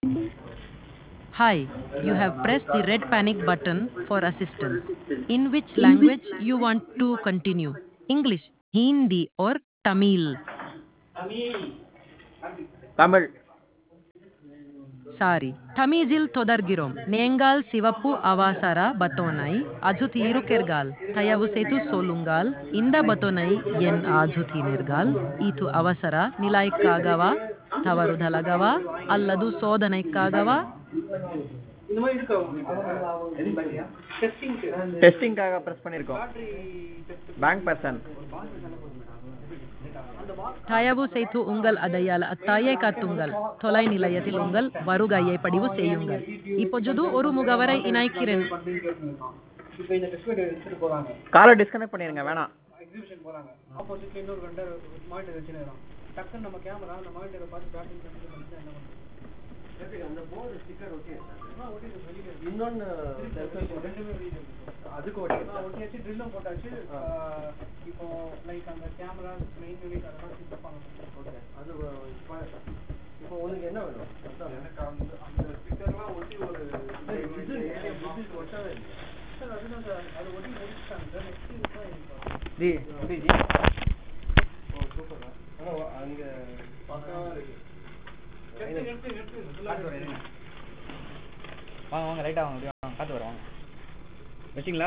Hi, you have pressed the red panic button for assistance. In which language you want to continue? English, Hindi or Tamil? Tamil sorry தமிழில் தொடர்கிறோம் நீங்கள் சிவப்பு அவசர பட்டோனை அஜுதீருக்கிறீர்கள் தயவு செய்து சொல்லுங்கள் இந்த பட்டோனை என் அஜுதீனீர்கள் இது அவசர நிலைக்காகவா தவறுதலாகவா அல்லது சோதனைக்காகவா இந்த மாதிரி இருக்கா டெஸ்டிங்க்கு டெஸ்டிங்காக ப்ரெஸ் பண்ணியிருக்கோம் பேங்க் பர்சன் தயவு செய்து உங்கள் அடையாள அத்தாயை காட்டுங்கள் தொலை நிலையத்தில் உங்கள் வருகையை பதிவு செய்யுங்கள் இப்பொழுது ஒரு முகவரை இணைக்கிறேன் இப்போ இந்த டெஸ்ட் பேட் எடுத்துட்டு போறாங்க காலை டிஸ்கனெக்ட் பண்ணிருங்க வேணாம் எக்ஸிபிஷன் போறாங்க ஆப்போசிட்ல இன்னொரு வெண்டர் மானிட்டர் வச்சுருக்கோம் டக்குன்னு நம்ம கேமரா அந்த மானிட்டரை பார்த்து பிராக்டிஸ் பண்ணிட்டு பண்ணிட்டு என்ன பண்ணுறது அந்த போர்டு ஸ்டிக்கர் ஓகே ஒட்டி வெளியே இன்னொன்று ரெண்டுமே வெளியே அதுக்கு ஓகே ஒட்டியாச்சு ட்ரில்லும் போட்டாச்சு இப்போ லைக் அந்த கேமரா மெயின் யூனிட் அதெல்லாம் செட்டப் பண்ணணும் அது இப்போ உனக்கு என்ன வேணும் எனக்கு அந்த அந்த ஸ்டிக்கர்லாம் ஒட்டி ஒரு இது இது ஒட்டவே இல்லை சார் அதுதான் சார் அது ஒட்டி முடிச்சுட்டாங்க சார் நெக்ஸ்ட் இதுதான் இருக்கும் ஜி ஜி ஜி ஓ சூப்பர் ஆனால் அங்கே பக்காவாக இருக்கு எடுத்து எடுத்து எடுத்து வாங்க வாங்க ரைட்டாக வாங்க அப்படியே வாங்க காற்று வர வாங்க வச்சிங்களா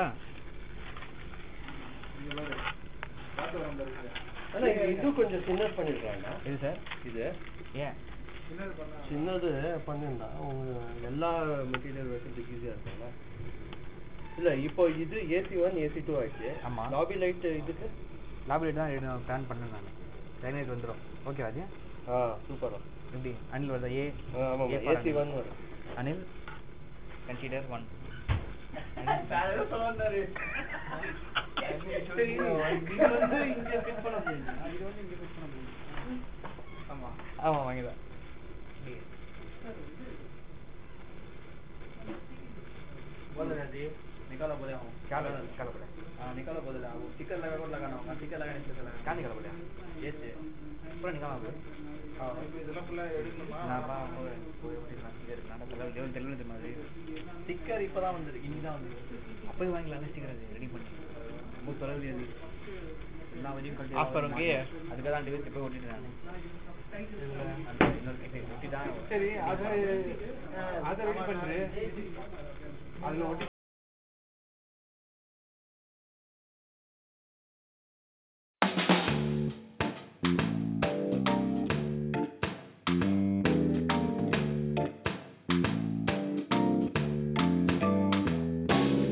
ஆனா இது இது கொஞ்சம் சின்னது பண்ணிருக்காங்க இது சார் இது ஏன் சின்னது பண்ணிருந்தா உங்க எல்லா மெட்டீரியல் வைக்கிறதுக்கு ஈஸியா இருக்கும்ல இல்ல இப்போ இது ஏசி ஒன் ஏசி டூ ஆயிடுச்சு ஆமா. லாபி லைட் இதுக்கு லாபிலேட் தான் ரெடி பிளான் பண்ணேன் நான் டைனேஜ் வந்துடும் ஓகே அது ஆ சூப்பரா எப்படி அனில் வருதா ஏ ஆமா A for ஏசி அனில். ஒன் வரும் அனில் கன்சிடர் ஒன் சரி, இது வந்து இங்க ஃபிட் பண்ண முடியும் இது வந்து இங்க ஃபிட் பண்ண முடியும் ஆமா ஆமாம் வாங்கிதான் बोल रहे जी निकालो बोले हम क्या लगा निकालो बोले हाँ निकालो बोले हम स्टिकर लगा कर लगाना होगा स्टिकर लगाने से लगाना क्या निकालो बोले ये से पूरा निकालो बोले हाँ இதெல்லாம் ஃபுல்லா எடுக்கணுமா நான் பா போய் போய் ஓட்டிக்கலாம் ஸ்டிக்கர் நான் தெரியல லெவல் தெரியல மாதிரி ஸ்டிக்கர் இப்பதான் வந்திருக்கு இன்னைக்கு தான் வந்திருக்கு அப்போயே வாங்கிக்கலாம் ஸ்டிக்கர் அது ரெடி பண்ணி மூணு தொலைவில் எழுதி எல்லா வரையும் கட்டி ஆஃப் பண்ணுங்க அதுக்காக தான் டிவைஸ் இப்போ ஓட்டிட்டு நான் அந்த இன்னொரு இது ஒட்டி தான் சரி அது அதை ரெடி பண்ணுறேன் அதில் ஒட்டி